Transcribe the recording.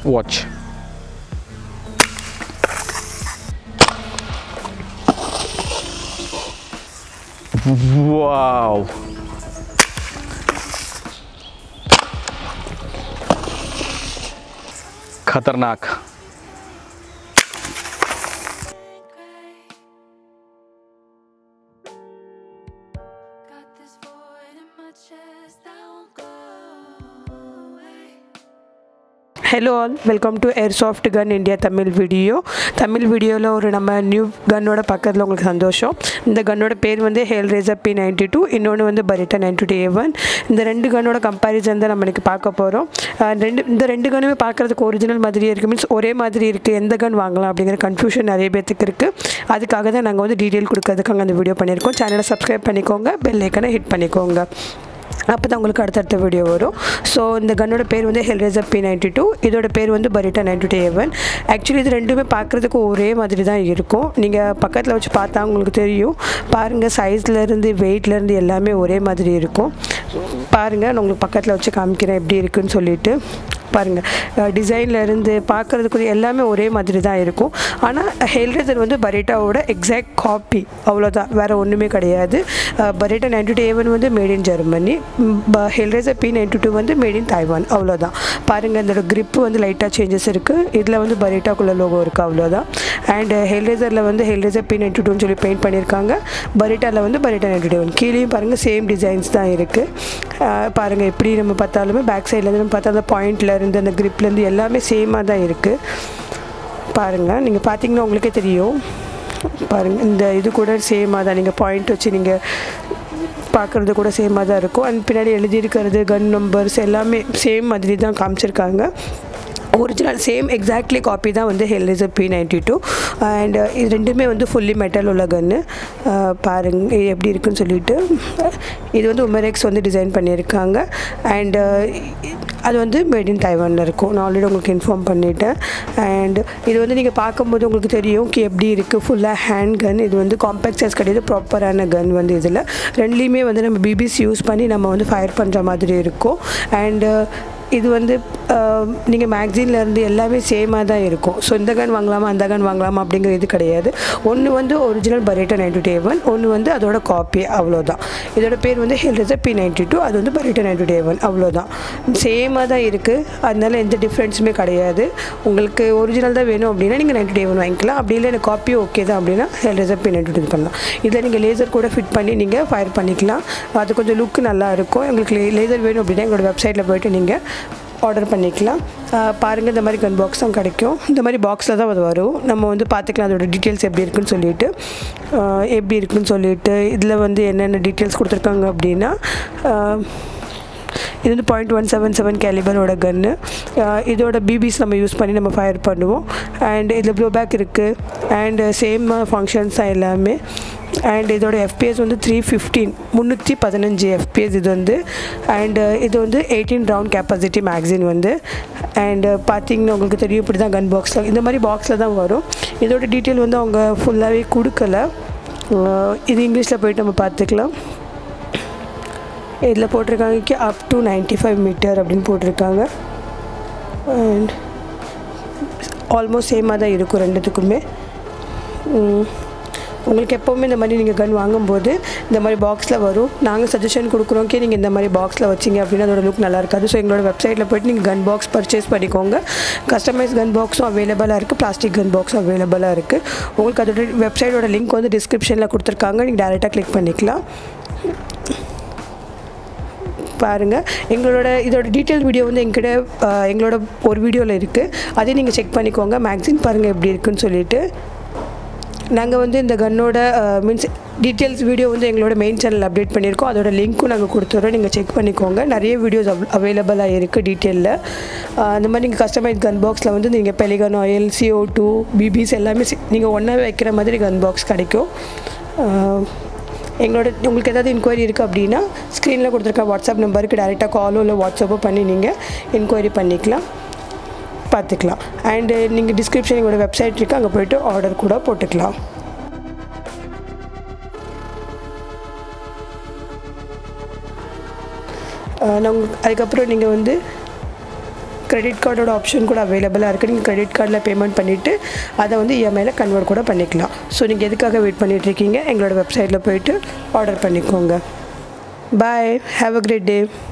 Watch wow खतरनाक Got this void in my chest that won't go away. Hello all welcome to airsoft gun India Tamil video Tamil வீடியோவில் ஒரு நம்ம new கன்னோட பக்கத்தில் உங்களுக்கு சந்தோஷம் இந்த கன்னோட பேர் வந்து Hellraiser P ninety two இன்னொன்று வந்து Beretta ninety two A one இந்த ரெண்டு கன்னோட கம்பேரிசன் தான் நம்ம இன்றைக்கி பார்க்க போகிறோம் ரெண்டு இந்த ரெண்டு கன்னுமே பார்க்குறதுக்கு ஒரிஜினல் மாதிரியே இருக்குது மீன்ஸ் ஒரே மாதிரி இருக்குது எந்த கன் வாங்கலாம் அப்படிங்கிற கன்ஃபியூஷன் நிறைய பேர்த்துக்கு இருக்குது அதுக்காக தான் நாங்கள் வந்து டீட்டெயில் கொடுக்கறதுக்காக அந்த வீடியோ பண்ணியிருக்கோம் சேனலை சப்ஸ்கிரைப் பண்ணிக்கோங்க பெல் ஐக்கனை ஹிட் பண்ணிக்கோங்க அப்போ தான் உங்களுக்கு அடுத்தடுத்த வீடியோ வரும் ஸோ இந்த கன்னோட பேர் வந்து ஹெல்ரேசர் பி நைன்டி டூ இதோட பேர் வந்து Beretta ninety two A one actually இது ரெண்டுமே பார்க்குறதுக்கு ஒரே மாதிரி தான் இருக்கும் நீங்கள் பக்கத்தில் வச்சு பார்த்தா உங்களுக்கு தெரியும் பாருங்கள் சைஸ்லேருந்து வெயிட்லேருந்து எல்லாமே ஒரே மாதிரி இருக்கும் பாருங்கள் நான் உங்களுக்கு பக்கத்தில் வச்சு காமிக்கிறேன் எப்படி இருக்குன்னு சொல்லிட்டு பாருங்கள் டிசைனில் இருந்து பார்க்குறதுக்கு எல்லாமே ஒரே மாதிரி தான் இருக்கும் ஆனால் ஹெல்ரேசர் வந்து பரேட்டாவோட எக்ஸாக்ட் காப்பி அவ்வளோதான் வேறு ஒன்றுமே கிடையாது பரேட்டா நைன்டி டூ ஏவன் வந்து made in Germany Hellraiser P ninety two வந்து மேட் இன் தாய்வான் அவ்வளோதான் பாருங்கள் இதோட grip வந்து லைட்டாக சேஞ்சஸ் இருக்குது இதில் வந்து பரேட்டாக்குள்ள லோகோ இருக்குது அவ்வளோதான் அண்ட் ஹெல்ரேசரில் வந்து ஹெல்ரேசர் பி நைன்டி டூன்னு சொல்லி பெயிண்ட் பண்ணியிருக்காங்க பரேட்டாவில் வந்து பரேட்டா நைன்டி டூ கீழேயும் பாருங்கள் சேம் டிசைன்ஸ் தான் இருக்குது பாருங்கள் எப்படி நம்ம பார்த்தாலுமே பேக் சைட்லேருந்து நம்ம பார்த்தா அந்த பாயிண்ட்ல இருந்து அந்த gripலேருந்து எல்லாமே சேமாக தான் இருக்குது பாருங்கள் நீங்கள் பார்த்தீங்கன்னா உங்களுக்கே தெரியும் பாருங்கள் இந்த இது கூட சேமாக தான் நீங்கள் பாயிண்ட் வச்சு நீங்கள் பார்க்குறது கூட சேமாக தான் இருக்கும் அண்ட் பின்னாடி எழுதியிருக்கிறது கன் நம்பர்ஸ் எல்லாமே சேம் மாதிரி தான் காமிச்சிருக்காங்க ஒரிஜினல் சேம் எக்ஸாக்ட்லி காப்பி தான் வந்து Hellraiser P ninety two and இது ரெண்டுமே வந்து ஃபுல்லி மெட்டல் உள்ள கன்று பாருங்க இது எப்படி இருக்குன்னு சொல்லிட்டு இது வந்து உமரெக்ஸ் வந்து டிசைன் பண்ணியிருக்காங்க அண்ட் அது வந்து மேட் இன் தைவானில் இருக்கும் நான் ஆல்ரெடி உங்களுக்கு இன்ஃபார்ம் பண்ணிட்டேன் அண்ட் இது வந்து நீங்கள் பார்க்கும்போது உங்களுக்கு தெரியும் கி எப்படி இருக்குது ஃபுல்லாக ஹேண்ட் கன் இது வந்து காம்பேக்ட் சைஸ் கிடையாது ப்ராப்பரான கன் வந்து இதில் ரெண்டுலேயுமே வந்து நம்ம பிபிசி யூஸ் பண்ணி நம்ம வந்து ஃபயர் பண்ணுற மாதிரி இருக்கும் அண்டு இது வந்து நீங்கள் மேக்சின்லேருந்து எல்லாமே சேமாக தான் இருக்கும் ஸோ இந்த கன் வாங்கலாமா அந்த கன் வாங்கலாமா அப்படிங்கிற இது கிடையாது ஒன்று வந்து original Beretta ninety two one ஒன்று வந்து அதோட காப்பி அவ்வளோதான் இதோட பேர் வந்து ஹெல்ரேசர் பி நைன்டி டூ அது வந்து பரேட்டா நைன்டி டூ ஒன் அவ்வளோதான் சேமாக தான் இருக்குது அதனால எந்த டிஃப்ரென்ஸுமே கிடையாது உங்களுக்கு ஒரிஜினல் தான் வேணும் அப்படின்னா நீங்கள் நைன்டி டூ ஒன் வாங்கிக்கலாம் அப்படி இல்லை எனக்கு காப்பி ஓகே தான் அப்படின்னா ஹெல்ரேசர் பி நைன்டி டூ இது பண்ணலாம் இதில் நீங்கள் லேசர் கூட ஃபிட் பண்ணி நீங்கள் ஃபயர் பண்ணிக்கலாம் அது கொஞ்சம் லுக் நல்லா இருக்கும் உங்களுக்கு லேசர் வேணும் அப்படின்னா எங்களோட வெப்சைட்டில் போயிட்டு நீங்கள் ஆர்டர் பண்ணிக்கலாம் பாருங்கள் இந்த மாதிரி கன் பாக்ஸ் தான் கிடைக்கும் இந்த மாதிரி பாக்ஸில் தான் அது வரும் நம்ம வந்து பார்த்துக்கலாம் அதோட டீட்டெயில்ஸ் எப்படி இருக்குன்னு சொல்லிட்டு ஆஹ் எப்படி இருக்குன்னு சொல்லிட்டு இதில் வந்து என்னென்ன டீட்டெயில்ஸ் கொடுத்துருக்காங்க அப்படின்னா ஆஹ் இது வந்து பாயிண்ட் ஒன் செவன் செவன் கேலிபரோட கன்று இதோட பிபிஸ் நம்ம யூஸ் பண்ணி நம்ம ஃபயர் பண்ணுவோம் அண்ட் இதில் ப்ளோ பேக் இருக்குது அண்ட் சேம் ஃபங்க்ஷன்ஸ் தான் எல்லாமே அண்ட் இதோட எஃபிஎஸ் வந்து த்ரீ ஃபிஃப்டீன் முந்நூற்றி பதினஞ்சு எஃபிஎஸ் இது வந்து அண்டு இது வந்து எயிட்டீன் ரவுண்ட் கெப்பாசிட்டி மேக்சின் வந்து அண்டு பார்த்தீங்கன்னா உங்களுக்கு தெரியும் இப்படி தான் கன் பாக்ஸில் இந்த மாதிரி பாக்ஸில் தான் வரும் இதோட டீட்டெயில் வந்து அவங்க ஃபுல்லாகவே கொடுக்கல அஹ் இது இங்கிலீஷில் போயிட்டு நம்ம பார்த்துக்கலாம் இதில் போட்டிருக்காங்க up to ninety five meter அப்படின்னு போட்டிருக்காங்க அண்ட் ஆல்மோஸ்ட் சேமாக தான் இருக்கும் ரெண்டுத்துக்குமே உம், உங்களுக்கு எப்போவுமே இந்த மாதிரி நீங்கள் கன் வாங்கும்போது இந்த மாதிரி பாக்ஸில் வரும் நாங்கள் சஜஷன் கொடுக்குறோம் கே நீங்கள் இந்த மாதிரி பாக்ஸில் வச்சிங்க அப்படின்னா அதோட லுக் நல்லா இருக்காது ஸோ எங்களோட வெப்சைட்டில் போய்ட்டு நீங்கள் கன் பாக்ஸ் பர்ச்சேஸ் பண்ணிக்கோங்க கஸ்டமைஸ் கன் பாக்ஸும் அவைலபிளாக இருக்குது பிளாஸ்டிக் கன் பாக்ஸும் அவைலபிளாக இருக்குது உங்களுக்கு அதோட வெப்சைட்டோட லிங்க் வந்து டிஸ்கிரிப்ஷனில் கொடுத்துருக்காங்க நீங்கள் டேரெக்டாக கிளிக் பண்ணிக்கலாம் பாருங்கள் எங்களோட இதோட டீட்டெயில் வீடியோ வந்து எங்கிட்ட அஹ், எங்களோட ஒரு வீடியோவில் இருக்குது அதையும் நீங்கள் செக் பண்ணிக்கோங்க மேக்சின் பாருங்கள் எப்படி இருக்குன்னு சொல்லிட்டு நாங்கள் வந்து இந்த கன்னோட மீன்ஸ் டீட்டெயில்ஸ் வீடியோ வந்து எங்களோட மெயின் சேனல் அப்டேட் பண்ணியிருக்கோம் அதோட லிங்க்கும் நாங்கள் கொடுத்துறோம் நீங்கள் செக் பண்ணிக்கோங்க நிறைய வீடியோஸ் அவ் அவைலபிளாக இருக்குது டீட்டெயிலில் அந்த மாதிரி நீங்கள் கஸ்டமைஸ் கன் பாக்ஸில் வந்து நீங்கள் Pelican oil CO two BBs எல்லாமே நீங்கள் ஒன்றா வைக்கிற மாதிரி கன் பாக்ஸ் கிடைக்கும் அஹ், எங்களோட உங்களுக்கு ஏதாவது இன்கொயரி இருக்குது அப்படின்னா ஸ்க்ரீனில் கொடுத்துருக்க வாட்ஸ்அப் நம்பருக்கு டேரெக்டாக காலோ இல்லை வாட்ஸ்அப்போ பண்ணி நீங்கள் இன்கொயரி பண்ணிக்கலாம் பார்த்துக்கலாம் அண்டு நீங்கள் டிஸ்கிரிப்ஷன் எங்களோட வெப்சைட் இருக்குது அங்கே போய்ட்டு ஆர்டர் கூட போட்டுக்கலாம் அஹ் நான் உங்களுக்கு அதுக்கப்புறம் நீங்கள் வந்து கிரெடிட் கார்டோட ஆப்ஷன் கூட அவைலபிளாக இருக்குது நீங்கள் கிரெடிட் கார்டில் பேமெண்ட் பண்ணிவிட்டு அதை வந்து இஎம்ஐயில் கன்வெர்ட் கூட பண்ணிக்கலாம் ஸோ நீங்கள் எதுக்காக வெயிட் பண்ணிகிட்ருக்கீங்க எங்களோட வெப்சைட்டில் போயிட்டு ஆர்டர் பண்ணிக்கோங்க பாய் ஹாவ் அ கிரேட் டே